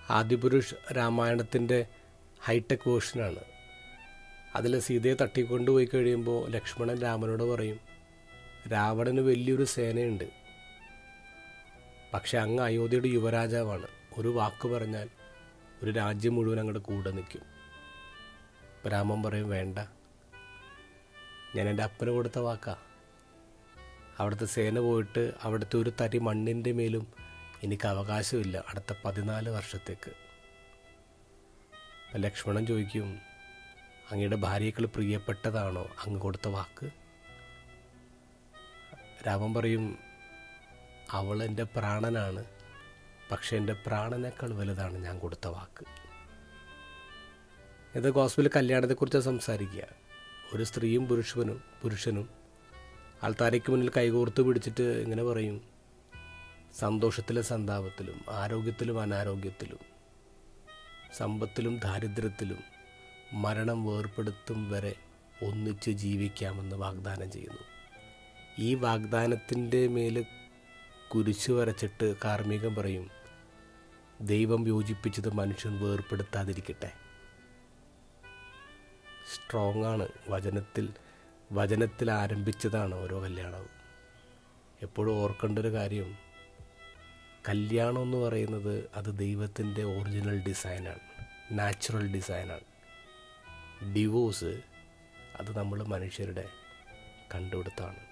Adipurush രാമായണത്തിൻ്റെ hi tech വേർഷനാണ് അതിൽ സീതയെ തട്ടിക്കൊണ്ടുപോയി കഴിയുമ്പോൾ ലക്ഷ്മണൻ രാമനോട് പറയും രാവണന് വലിയൊരു സേനയുണ്ട് പക്ഷെ അങ്ങ് അയോധ്യയുടെ യുവരാജാവാണ് ഒരു വാക്ക് പറഞ്ഞാൽ ഒരു രാജ്യം മുഴുവൻ അങ്ങോട്ട് കൂടെ നിൽക്കും അപ്പം രാമൻ പറയും വേണ്ട ഞാൻ എൻ്റെ അപ്പന് കൊടുത്ത വാക്കാ അവിടുത്തെ സേന പോയിട്ട് അവിടുത്തെ ഒരു തരി മണ്ണിൻ്റെ മേലും എനിക്ക് അവകാശമില്ല അടുത്ത പതിനാല് വർഷത്തേക്ക് അപ്പം ലക്ഷ്മണൻ ചോദിക്കും അങ്ങയുടെ ഭാര്യയേക്കാൾ പ്രിയപ്പെട്ടതാണോ അങ്ങ് കൊടുത്ത വാക്ക് രാമൻ പറയും അവൾ എൻ്റെ പ്രാണനാണ് പക്ഷെ എൻ്റെ പ്രാണനേക്കാൾ വലുതാണ് ഞാൻ കൊടുത്ത വാക്ക് ഇത് ഗോസ്ബിൽ കല്യാണത്തെക്കുറിച്ച് സംസാരിക്കുക ഒരു സ്ത്രീയും പുരുഷനും പുരുഷനും ആൾത്താരയ്ക്ക് മുന്നിൽ കൈകോർത്ത് പിടിച്ചിട്ട് ഇങ്ങനെ പറയും സന്തോഷത്തിലും സന്താപത്തിലും ആരോഗ്യത്തിലും അനാരോഗ്യത്തിലും സമ്പത്തിലും ദാരിദ്ര്യത്തിലും മരണം വേർപ്പെടുത്തും വരെ ഒന്നിച്ച് ജീവിക്കാമെന്ന് വാഗ്ദാനം ചെയ്യുന്നു ഈ വാഗ്ദാനത്തിൻ്റെ മേൽ കുരിശു വരച്ചിട്ട് കാർമ്മികം പറയും ദൈവം യോജിപ്പിച്ചത് മനുഷ്യൻ വേർപ്പെടുത്താതിരിക്കട്ടെ സ്ട്രോങ് ആണ് വചനത്തിൽ വചനത്തിൽ ആരംഭിച്ചതാണ് ഓരോ കല്യാണവും എപ്പോഴും ഓർക്കേണ്ട ഒരു കാര്യം കല്യാണം എന്ന് പറയുന്നത് അത് ദൈവത്തിൻ്റെ ഒറിജിനൽ ഡിസൈനാണ് നാച്ചുറൽ ഡിസൈനാണ് ഡിവോഴ്സ് അത് നമ്മൾ മനുഷ്യരുടെ കണ്ടുപിടുത്തമാണ്